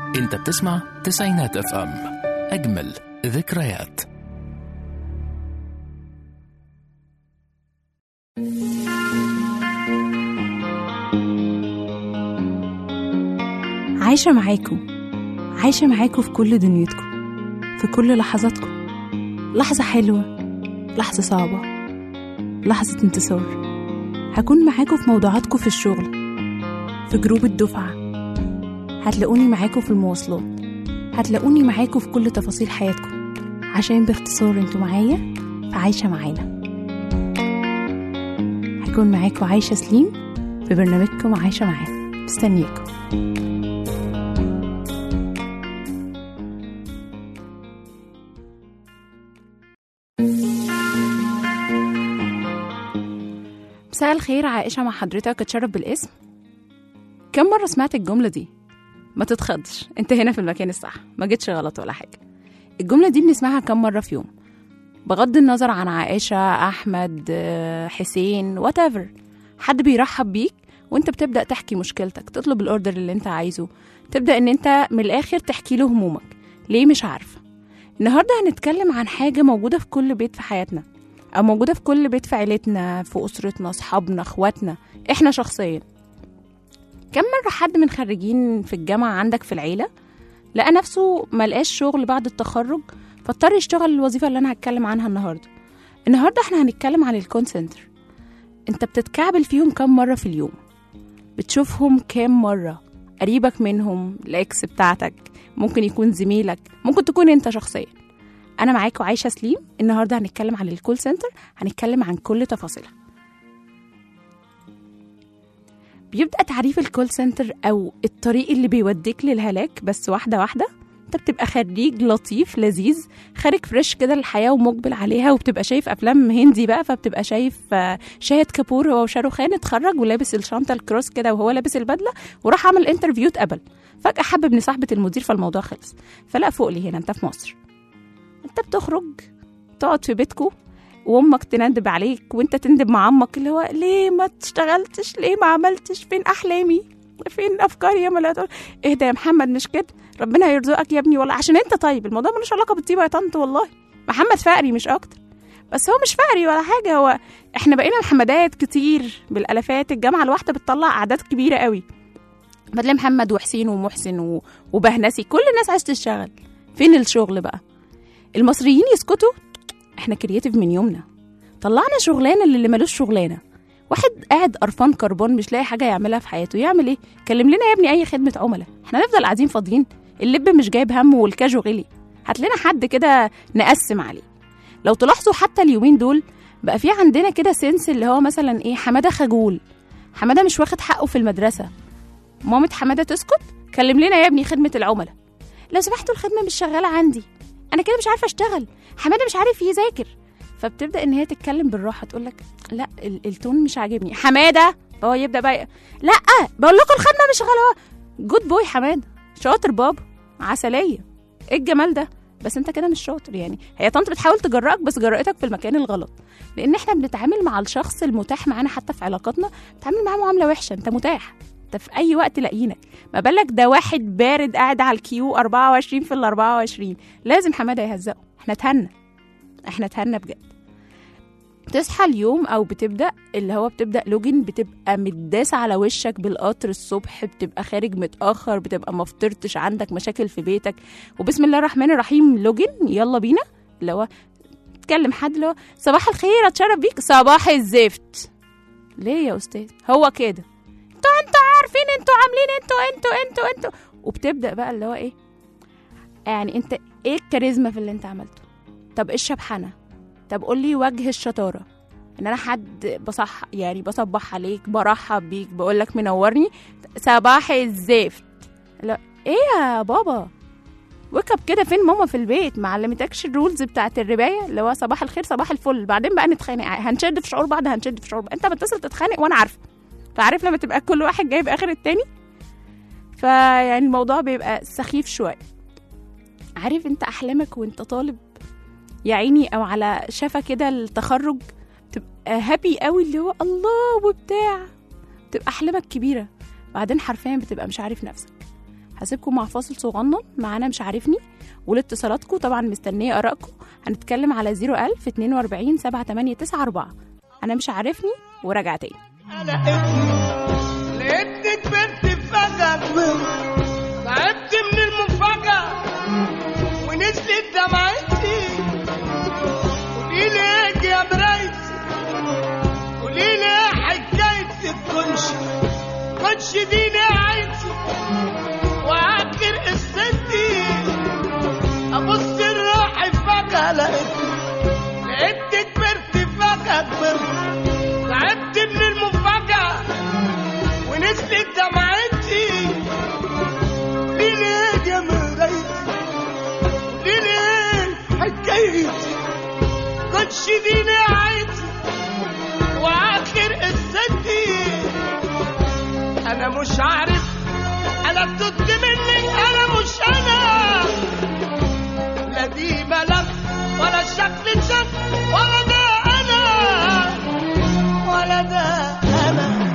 انت بتسمع تسعينات اف ام اجمل ذكريات عايشة معاكم عايشة معاكم في كل دنيتكم في كل لحظاتكم لحظة حلوة لحظة صعبة لحظة انتصار هكون معاكم في موضوعاتكم في الشغل في جروب الدفعة هتلاقوني معاكم في المواصلات هتلاقوني معاكم في كل تفاصيل حياتكم عشان باختصار انتوا معايا فعايشة معانا هكون معاكم عايشة سليم في برنامجكم عايشة معانا مستنياكم مساء الخير عائشة مع حضرتك اتشرف بالاسم كم مرة سمعت الجملة دي؟ ما تتخضش انت هنا في المكان الصح ما جيتش غلط ولا حاجة الجملة دي بنسمعها كم مرة في يوم بغض النظر عن عائشة أحمد آه، حسين whatever حد بيرحب بيك وانت بتبدأ تحكي مشكلتك تطلب الأوردر اللي انت عايزه تبدأ ان انت من الآخر تحكي له همومك ليه مش عارفة النهاردة هنتكلم عن حاجة موجودة في كل بيت في حياتنا أو موجودة في كل بيت في عيلتنا في أسرتنا أصحابنا أخواتنا إحنا شخصيا كم مرة حد من خريجين في الجامعة عندك في العيلة لقى نفسه ملقاش شغل بعد التخرج فاضطر يشتغل الوظيفة اللي أنا هتكلم عنها النهاردة النهاردة احنا هنتكلم عن الكون سنتر انت بتتكعبل فيهم كم مرة في اليوم بتشوفهم كام مرة قريبك منهم الاكس بتاعتك ممكن يكون زميلك ممكن تكون انت شخصيا انا معاكم عايشه سليم النهارده هنتكلم عن الكول سنتر هنتكلم عن كل تفاصيلها بيبدا تعريف الكول سنتر او الطريق اللي بيوديك للهلاك بس واحده واحده انت بتبقى خريج لطيف لذيذ خارج فريش كده للحياه ومقبل عليها وبتبقى شايف افلام هندي بقى فبتبقى شايف آه، شاهد كابور هو وشاروخان اتخرج ولابس الشنطه الكروس كده وهو لابس البدله وراح عمل انترفيو اتقبل فجاه حب ابن صاحبه المدير فالموضوع خلص فلا فوق لي هنا انت في مصر انت بتخرج تقعد في بيتكو وامك تندب عليك وانت تندب مع امك اللي هو ليه ما اشتغلتش ليه ما عملتش فين احلامي فين افكاري يا ملا اهدى يا محمد مش كده ربنا يرزقك يا ابني والله عشان انت طيب الموضوع ملوش علاقه بالطيبه يا طنط والله محمد فقري مش اكتر بس هو مش فقري ولا حاجه هو احنا بقينا محمدات كتير بالالافات الجامعه الواحده بتطلع اعداد كبيره قوي بدل محمد وحسين ومحسن و- وبهنسي كل الناس عايزه تشتغل فين الشغل بقى المصريين يسكتوا احنا كرياتيف من يومنا طلعنا شغلانه للي ملوش شغلانه واحد قاعد قرفان كربان مش لاقي حاجه يعملها في حياته يعمل ايه كلم لنا يا ابني اي خدمه عملاء احنا نفضل قاعدين فاضيين اللب مش جايب هم والكاجو غلي هات لنا حد كده نقسم عليه لو تلاحظوا حتى اليومين دول بقى في عندنا كده سنس اللي هو مثلا ايه حماده خجول حماده مش واخد حقه في المدرسه مامة حماده تسكت كلم لنا يا ابني خدمه العملاء لو سمحتوا الخدمه مش شغاله عندي انا كده مش عارفه اشتغل حماده مش عارف يذاكر فبتبدا ان هي تتكلم بالراحه تقول لك لا ال- التون مش عاجبني حماده هو يبدا بقى ي- لا بقول لكم الخدمه مش شغاله جود بوي حماده شاطر بابا عسليه ايه الجمال ده بس انت كده مش شاطر يعني هي طنط بتحاول تجرأك بس جرأتك في المكان الغلط لان احنا بنتعامل مع الشخص المتاح معانا حتى في علاقاتنا بنتعامل معاه معامله وحشه انت متاح انت في اي وقت لاقينك ما بالك ده واحد بارد قاعد على الكيو 24 في ال 24 لازم حماده يهزقه احنا اتهنا احنا اتهنا بجد تصحى اليوم او بتبدا اللي هو بتبدا لوجن بتبقى متداس على وشك بالقطر الصبح بتبقى خارج متاخر بتبقى ما فطرتش عندك مشاكل في بيتك وبسم الله الرحمن الرحيم لوجن يلا بينا اللي هو تكلم حد اللي هو صباح الخير اتشرف بيك صباح الزفت ليه يا استاذ هو كده انتوا انتوا عارفين انتوا عاملين انتوا انتوا انتوا انتوا وبتبدا بقى اللي هو ايه يعني انت ايه الكاريزما في اللي انت عملته طب ايه الشبحنه طب قول لي وجه الشطاره ان انا حد بصح يعني بصبح عليك برحب بيك بقول لك منورني صباح الزفت لا ايه يا بابا وكب كده فين ماما في البيت ما علمتكش الرولز بتاعت الربايه اللي هو صباح الخير صباح الفل بعدين بقى نتخانق هنشد في شعور بعض هنشد في شعور بعض انت بتصل تتخانق وانا عارفه فعارف لما تبقى كل واحد جايب اخر التاني فيعني الموضوع بيبقى سخيف شويه عارف انت احلامك وانت طالب يا عيني او على شفا كده التخرج تبقى هابي قوي اللي هو الله وبتاع تبقى احلامك كبيره بعدين حرفيا بتبقى مش عارف نفسك هسيبكم مع فاصل صغنن معانا مش عارفني والاتصالاتكم طبعا مستنيه ارائكم هنتكلم على 01000 42 78994 انا مش عارفني وراجعه تاني انا ابني لقيتني كبرت فجأة تعبت من المفاجأة ونزلت دمعتي قولي لي ايه يا مرايتي قولي لي ايه حكاية الكنش كنش دي نهايتي واخر قصتي ابص لروحي فجأة لقيتني لقيتني كبرت فجأة كبرت تعبت من المفاجأة ونزلت دمعتي ليه ليه يا مرايتي ليه ليه حكايتي كنتش دي نهايتي واخر قصتي انا مش عارف انا بتد منك انا مش انا لا دي ملف ولا شكل شكل ولا ده انا ولا ده انا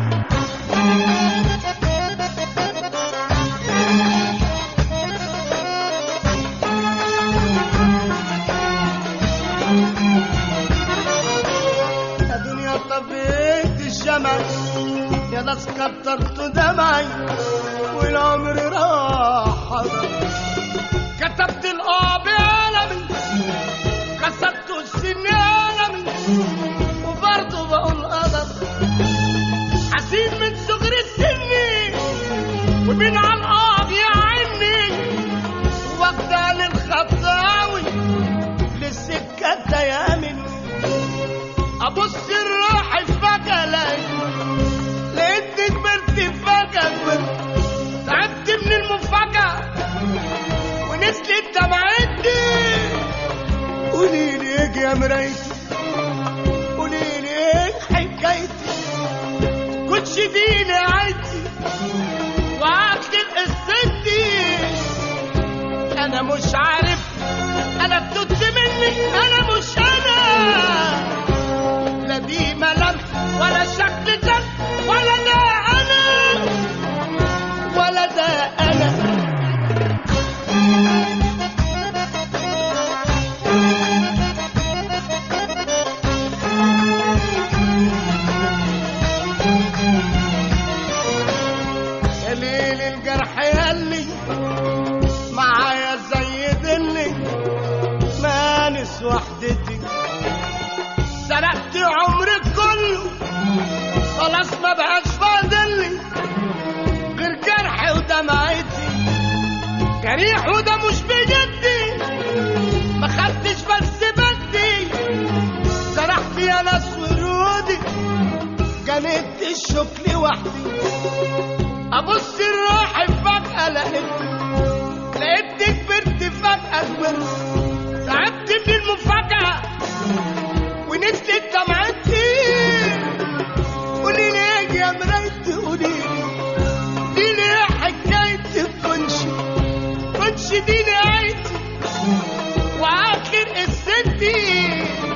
يا دنيا طفيت الشمس يا ناس كترت دمعي والعمر راح حضر كتبت الآه بعلمي كسبت السن علمي وبرضه بقول قدر حزين من صغر السن ومن على الآه يا عيني واخدة للخطاوي للسكة تيامن ابص الروح فجأة لقيت لقيتني كبرت فجأة كبرت تعبت من المفاجأة ونزلت دمعتي قولي لي ايه يا مرايتي قولي لي ايه حكايتي كنتش دي نهايتي واخر قصتي انا مش عارف انا بتد منك انا مش انا لا دي ملامح ولا شكل جد ولا ده انا ولا ده انا يا ليل الجرح ياللي معايا زي دلي مانس وحدتي سرقت عمري كله خلاص ما بقاش فاضلي غير جرحي ودمعتي جريح وده مش بجدي ما خدتش بس بدي سرحت يا ناس ورودي جنيت الشوك لوحدي ابص لروحي فجأة لقيت لقيتني كبرت فجأة كبرت تعبت من المفاجأة ونزلت دمعتي قولي لي ايه يا مرايتي قولي لي دي لي حكايتي بكنشي كنشي دي نهايتي واخر قصتي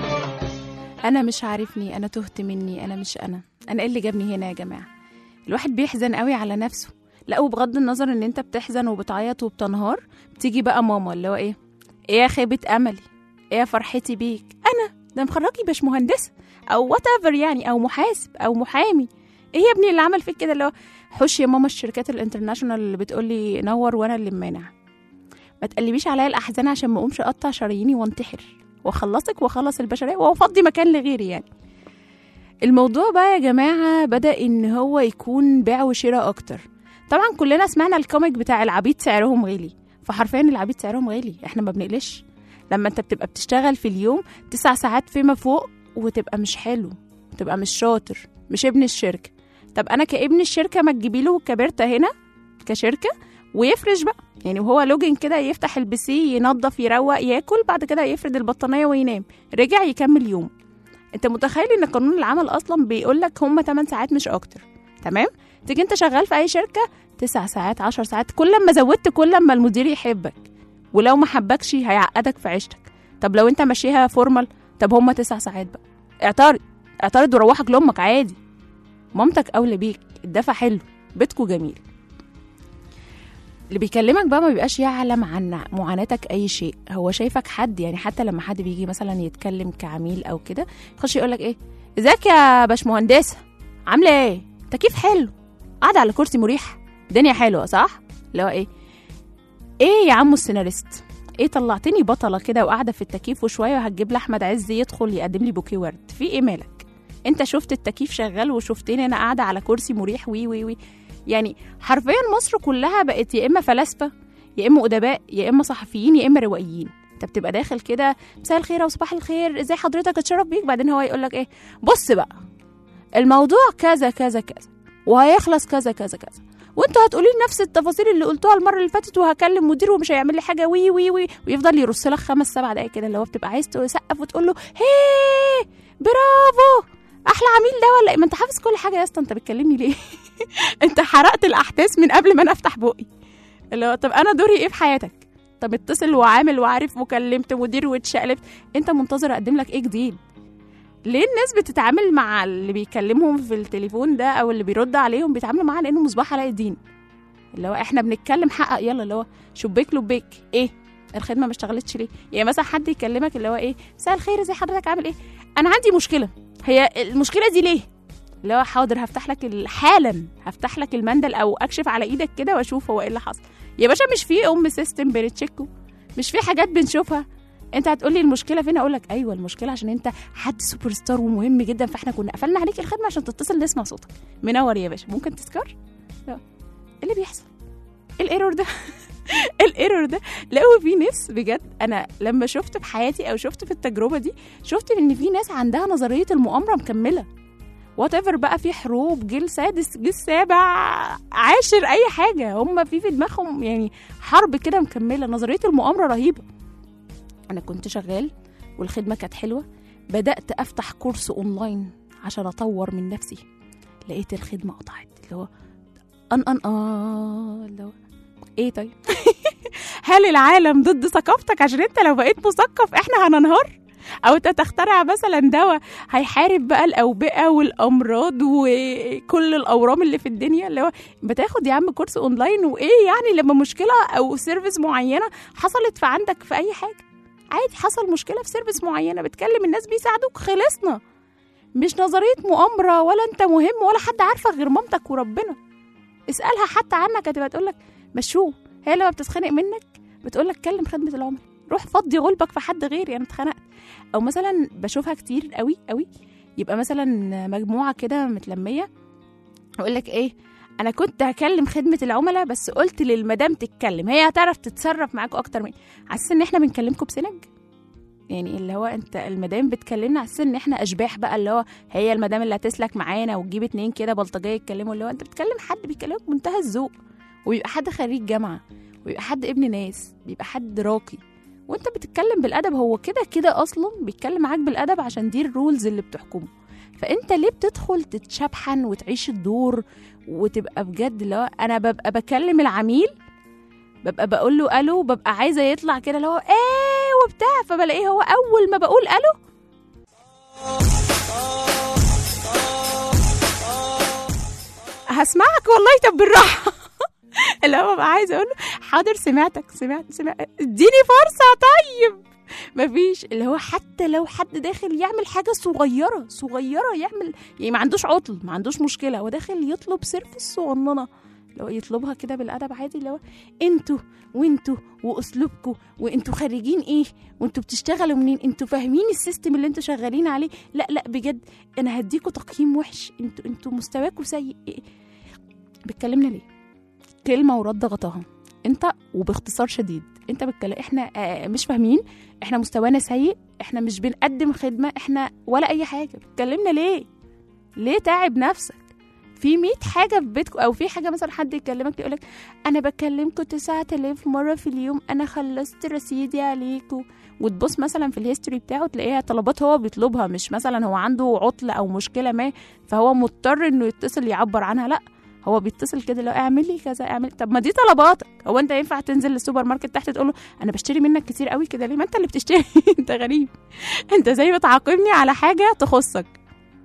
انا مش عارفني انا تهت مني انا مش انا انا ايه اللي جابني هنا يا جماعه الواحد بيحزن قوي على نفسه لا وبغض النظر ان انت بتحزن وبتعيط وبتنهار بتيجي بقى ماما اللي هو ايه ايه يا خيبه املي ايه يا فرحتي بيك انا ده مخرجي باش مهندسه او وات ايفر يعني او محاسب او محامي ايه يا ابني اللي عمل فيك كده اللي هو حش يا ماما الشركات الانترناشونال اللي بتقول لي نور وانا اللي مانع ما تقلبيش عليا الاحزان عشان ما اقومش اقطع شراييني وانتحر واخلصك واخلص البشريه وافضي مكان لغيري يعني الموضوع بقى يا جماعه بدا ان هو يكون بيع وشراء اكتر طبعا كلنا سمعنا الكوميك بتاع العبيد سعرهم غالي فحرفيا العبيد سعرهم غالي احنا ما بنقلش لما انت بتبقى بتشتغل في اليوم تسع ساعات فيما فوق وتبقى مش حلو تبقى مش شاطر مش ابن الشركه طب انا كابن الشركه ما تجيبي له كبرته هنا كشركه ويفرش بقى يعني وهو لوجن كده يفتح البسي ينظف يروق ياكل بعد كده يفرد البطانيه وينام رجع يكمل يوم انت متخيل ان قانون العمل اصلا بيقول لك هم 8 ساعات مش اكتر تمام تيجي انت شغال في اي شركه 9 ساعات 10 ساعات كل ما زودت كل ما المدير يحبك ولو ما حبكش هيعقدك في عيشتك طب لو انت ماشيها فورمال طب هم 9 ساعات بقى اعترض اعترض وروحك لامك عادي مامتك اولى بيك الدفع حلو بيتكو جميل اللي بيكلمك بقى ما بيبقاش يعلم عن معاناتك اي شيء هو شايفك حد يعني حتى لما حد بيجي مثلا يتكلم كعميل او كده يخش يقول لك ايه ازيك يا باشمهندسه عامله ايه تكييف حلو قاعده على كرسي مريح الدنيا حلوه صح اللي هو ايه ايه يا عمو السيناريست ايه طلعتني بطله كده وقاعده في التكييف وشويه وهتجيب لي احمد عز يدخل يقدم لي بوكيه ورد في ايه مالك انت شفت التكييف شغال وشفتني انا قاعده على كرسي مريح وي وي وي يعني حرفيا مصر كلها بقت يا اما فلاسفه يا اما ادباء يا اما صحفيين يا اما روائيين انت بتبقى داخل كده مساء الخير او صباح الخير ازاي حضرتك اتشرف بيك بعدين هو يقول لك ايه بص بقى الموضوع كذا كذا كذا وهيخلص كذا كذا كذا وانتوا هتقولي لي نفس التفاصيل اللي قلتوها المره اللي فاتت وهكلم مدير ومش هيعمل لي حاجه وي وي وي ويفضل يرص لك خمس سبع دقايق كده اللي هو بتبقى عايز تسقف وتقول له هي برافو احلى عميل ده ولا إيه؟ ما انت حافظ كل حاجه يا اسطى انت بتكلمني ليه انت حرقت الاحداث من قبل ما انا افتح بقي اللي هو طب انا دوري ايه في حياتك طب اتصل وعامل وعارف وكلمت مدير واتشقلبت انت منتظر اقدم لك ايه جديد ليه الناس بتتعامل مع اللي بيكلمهم في التليفون ده او اللي بيرد عليهم بيتعاملوا معاه لانه مصباح علاء الدين اللي هو احنا بنتكلم حقق يلا اللي هو شبيك لبيك ايه الخدمه ما اشتغلتش ليه يعني مثلا حد يكلمك اللي هو ايه مساء الخير ازي حضرتك عامل ايه انا عندي مشكله هي المشكله دي ليه اللي هو حاضر هفتح لك ال- حالا هفتح لك المندل او اكشف على ايدك كده واشوف هو ايه اللي حصل يا باشا مش في ام سيستم بنتشيكه مش في حاجات بنشوفها انت هتقولي المشكله فين اقول لك ايوه المشكله عشان انت حد سوبر ستار ومهم جدا فاحنا كنا قفلنا عليك الخدمه عشان تتصل نسمع صوتك منور يا باشا ممكن تذكر لا. ايه اللي بيحصل ايه الايرور ده ايه الايرور ده لقوا في ناس بجد انا لما شفت في حياتي او شفت في التجربه دي شفت ان في ناس عندها نظريه المؤامره مكمله وات ايفر بقى في حروب جيل سادس جيل سابع عاشر اي حاجه هم في في دماغهم يعني حرب كده مكمله نظريه المؤامره رهيبه انا كنت شغال والخدمه كانت حلوه بدات افتح كورس اونلاين عشان اطور من نفسي لقيت الخدمه قطعت اللي هو ان ان اه اللي هو ايه طيب هل العالم ضد ثقافتك عشان انت لو بقيت مثقف احنا هننهار او انت تخترع مثلا دواء هيحارب بقى الاوبئه والامراض وكل الاورام اللي في الدنيا اللي هو بتاخد يا عم كورس اونلاين وايه يعني لما مشكله او سيرفيس معينه حصلت في عندك في اي حاجه عادي حصل مشكله في سيرفيس معينه بتكلم الناس بيساعدوك خلصنا مش نظريه مؤامره ولا انت مهم ولا حد عارفك غير مامتك وربنا اسالها حتى عنك هتبقى تقول لك مشوه هي لما بتتخانق منك بتقول لك كلم خدمه العملاء روح فضي غلبك في حد غيري انا اتخنقت او مثلا بشوفها كتير قوي قوي يبقى مثلا مجموعه كده متلميه اقول لك ايه انا كنت هكلم خدمه العملاء بس قلت للمدام تتكلم هي هتعرف تتصرف معاكم اكتر مني على اساس ان احنا بنكلمكم بسنج يعني اللي هو انت المدام بتكلمنا على اساس ان احنا اشباح بقى اللي هو هي المدام اللي هتسلك معانا وتجيب اتنين كده بلطجيه يتكلموا اللي هو انت بتكلم حد بيكلمك بمنتهى الذوق ويبقى حد خريج جامعه ويبقى حد ابن ناس بيبقى حد راقي وانت بتتكلم بالادب هو كده كده اصلا بيتكلم معاك بالادب عشان دي الرولز اللي بتحكمه فانت ليه بتدخل تتشبحن وتعيش الدور وتبقى بجد اللي هو انا ببقى بكلم العميل ببقى بقول له الو ببقى عايزه يطلع كده اللي هو ايه وبتاع فبلاقيه هو اول ما بقول الو هسمعك والله طب بالراحه اللي هو ببقى عايزه اقول له حاضر سمعتك سمعت سمعت اديني فرصه طيب مفيش اللي هو حتى لو حد داخل يعمل حاجه صغيره صغيره يعمل يعني ما عندوش عطل ما عندوش مشكله هو داخل يطلب سيرفيس صغننه لو يطلبها كده بالادب عادي اللي هو انتوا وانتوا واسلوبكم وانتوا خارجين ايه وانتوا بتشتغلوا منين انتوا فاهمين السيستم اللي انتوا شغالين عليه لا لا بجد انا هديكوا تقييم وحش انتوا انتوا مستواكم سيء إيه؟ بتكلمنا ليه كلمه ورد غطاها انت وباختصار شديد انت بتكلم احنا آه، مش فاهمين احنا مستوانا سيء احنا مش بنقدم خدمه احنا ولا اي حاجه بتكلمنا ليه ليه تعب نفسك في 100 حاجه في بيتكم او في حاجه مثلا حد يكلمك يقول لك انا بكلمكم 9000 مره في اليوم انا خلصت رصيدي عليكم وتبص مثلا في الهيستوري بتاعه تلاقيها طلبات هو بيطلبها مش مثلا هو عنده عطل او مشكله ما فهو مضطر انه يتصل يعبر عنها لا هو بيتصل كده لو اعمل لي كذا اعمل طب ما دي طلباتك هو انت ينفع تنزل للسوبر ماركت تحت تقول له انا بشتري منك كتير قوي كده ليه ما انت اللي بتشتري انت غريب انت زي بتعاقبني على حاجه تخصك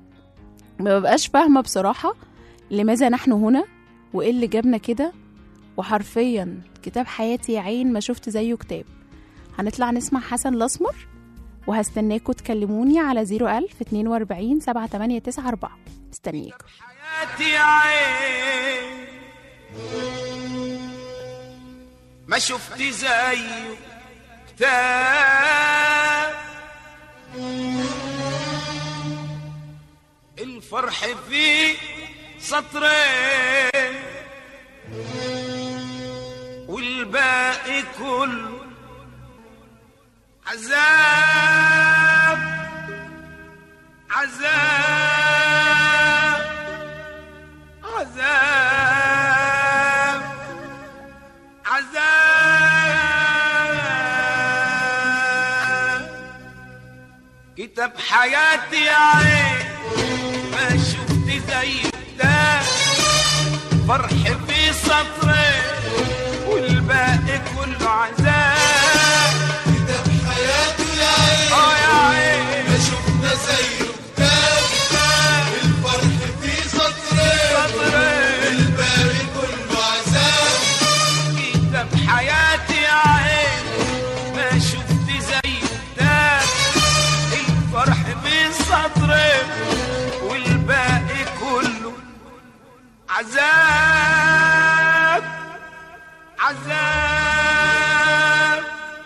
ما ببقاش فاهمه بصراحه لماذا نحن هنا وايه اللي جابنا كده وحرفيا كتاب حياتي يا عين ما شفت زيه كتاب هنطلع نسمع حسن الأسمر وهستناكوا تكلموني على 01000 42 7894 مستنياكم حياتي عين ما شفت زيه كتاب الفرح فيه سطرين والباقي كله عذاب عذاب عذاب عذاب كتاب حياتي يا عين ما شفت زي ده فرح في سطرين والباقي كله عذاب كتاب حياته يا عين اه يا عين ما شفنا زيه كتاب الفرح فيه سطرين سطرين الباقي كله عذاب كتاب حياتي يا عين ما شفت زي ده الفرح بين سطرين والباقي كله عذاب عذاب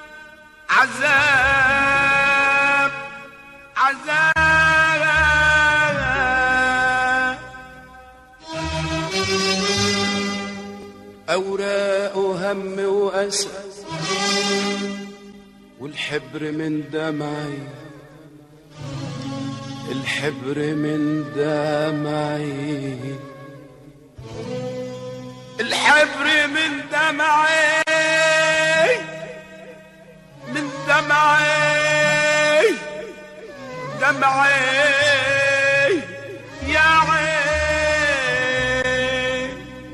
عذاب عذاب أوراق وهم وأسى والحبر من دمعي الحبر من دمعي الحبر من دمعي من دمعي دمعي يا عين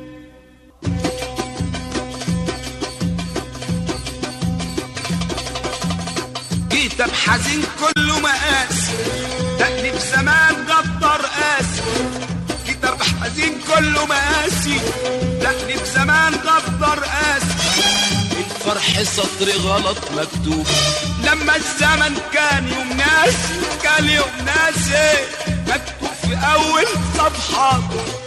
كتاب حزين كله مقاس تأليف زمان غدر قاسي كتاب حزين كله مقاسي تأليف زمان غدر قاسي الفرح سطر غلط مكتوب لما الزمن كان يوم ناسي كان يوم ناسي مكتوب في أول صفحة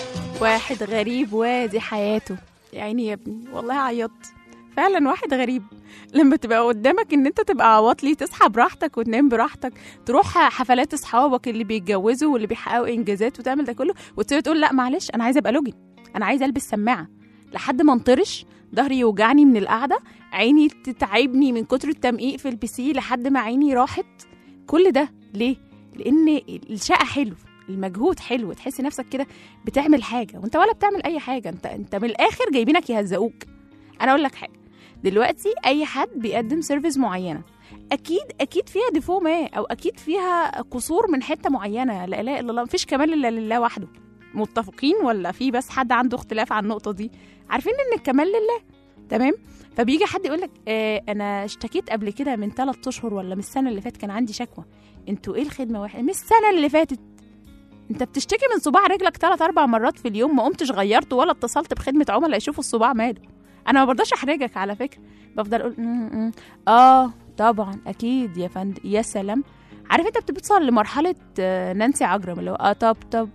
واحد غريب وادي حياته يا عيني يا ابني والله عيطت فعلا واحد غريب لما تبقى قدامك ان انت تبقى عواطلي تصحى براحتك وتنام براحتك تروح حفلات اصحابك اللي بيتجوزوا واللي بيحققوا انجازات وتعمل ده كله وتبتدي تقول لا معلش انا عايزه ابقى لوجن انا عايزه البس سماعه لحد ما انطرش ظهري يوجعني من القعده عيني تتعبني من كتر التمقيق في البي سي لحد ما عيني راحت كل ده ليه لان الشقه حلو المجهود حلو تحسي نفسك كده بتعمل حاجه وانت ولا بتعمل اي حاجه انت انت من الاخر جايبينك يهزقوك انا اقول لك حاجه دلوقتي اي حد بيقدم سيرفيس معينه اكيد اكيد فيها ديفو ما او اكيد فيها قصور من حته معينه لا اله الا الله مفيش كمال الا لله وحده متفقين ولا في بس حد عنده اختلاف عن النقطه دي عارفين ان الكمال لله تمام فبيجي حد يقول لك آه انا اشتكيت قبل كده من ثلاث اشهر ولا من السنه اللي فاتت كان عندي شكوى انتوا ايه الخدمه واحد من السنه اللي فاتت انت بتشتكي من صباع رجلك ثلاث اربع مرات في اليوم ما قمتش غيرته ولا اتصلت بخدمه عملاء يشوفوا الصباع ماله انا ما برضاش احرجك على فكره بفضل اقول "م- م- اه طبعا اكيد يا فندم يا سلام عارف انت بتوصل لمرحله آه، نانسي عجرم اللي هو اه طب طب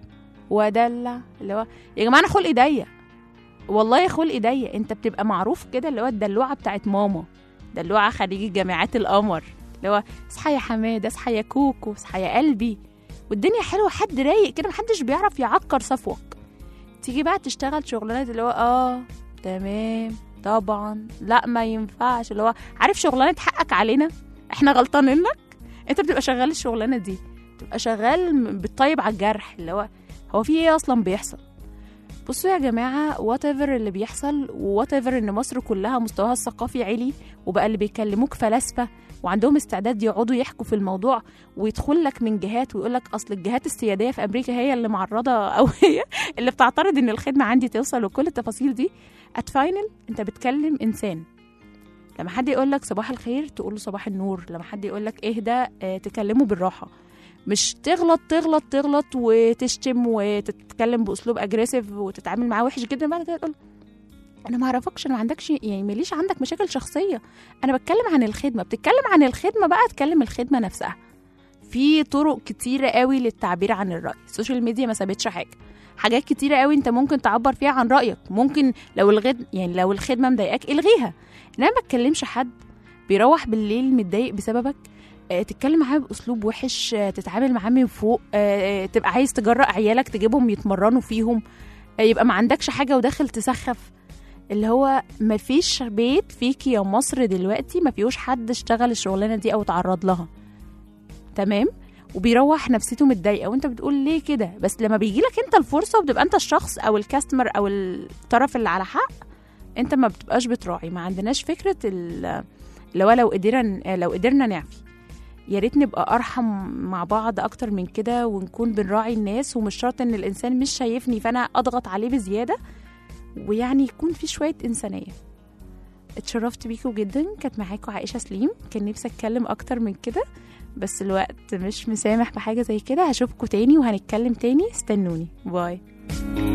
ودلع اللي هو يا جماعه انا خلقي ضيق والله خلقي ضيق انت بتبقى معروف كده اللي هو الدلوعه بتاعت ماما دلوعه خريجي جامعات القمر اللي هو اصحى يا حماد اصحى يا كوكو اصحى يا قلبي والدنيا حلوه حد رايق كده محدش بيعرف يعكر صفوك تيجي بقى تشتغل شغلانات اللي هو اه تمام طبعا لا ما ينفعش اللي هو عارف شغلانه حقك علينا احنا غلطانين لك انت بتبقى شغال الشغلانه دي بتبقى شغال م- بتطيب على الجرح اللي هو هو في ايه اصلا بيحصل بصوا يا جماعه وات ايفر اللي بيحصل وات ايفر ان مصر كلها مستواها الثقافي عالي وبقى اللي بيكلموك فلاسفه وعندهم استعداد يقعدوا يحكوا في الموضوع ويدخل لك من جهات ويقول لك اصل الجهات السياديه في امريكا هي اللي معرضه او هي اللي بتعترض ان الخدمه عندي توصل وكل التفاصيل دي ات فاينل انت بتكلم انسان لما حد يقول لك صباح الخير تقول له صباح النور لما حد يقول لك اهدى آه، تكلمه بالراحه مش تغلط تغلط تغلط وتشتم وتتكلم باسلوب اجريسيف وتتعامل معاه وحش جدا بعد كده تقول انا ما اعرفكش انا ما عندكش يعني ماليش عندك مشاكل شخصيه انا بتكلم عن الخدمه بتتكلم عن الخدمه بقى اتكلم الخدمه نفسها في طرق كتيره قوي للتعبير عن الراي السوشيال ميديا ما سابتش حاجه حاجات كتيره قوي انت ممكن تعبر فيها عن رايك ممكن لو الغد يعني لو الخدمه مضايقاك الغيها انا ما بتكلمش حد بيروح بالليل متضايق بسببك آه، تتكلم معاه باسلوب وحش آه، تتعامل معاه من فوق آه، تبقى عايز تجرأ عيالك تجيبهم يتمرنوا فيهم آه، يبقى ما عندكش حاجه وداخل تسخف اللي هو ما فيش بيت فيك يا مصر دلوقتي ما فيهوش حد اشتغل الشغلانه دي او تعرض لها تمام وبيروح نفسيته متضايقه وانت بتقول ليه كده بس لما بيجي لك انت الفرصه وبتبقى انت الشخص او الكاستمر او الطرف اللي على حق انت ما بتبقاش بتراعي ما عندناش فكره ال- اللي هو لو قدرنا لو قدرنا نعفي يا ريت نبقى ارحم مع بعض اكتر من كده ونكون بنراعي الناس ومش شرط ان الانسان مش شايفني فانا اضغط عليه بزياده ويعني يكون في شويه انسانيه اتشرفت بيكم جدا كانت معاكم عائشه سليم كان نفسي اتكلم اكتر من كده بس الوقت مش مسامح بحاجه زي كده هشوفكم تاني وهنتكلم تاني استنوني باي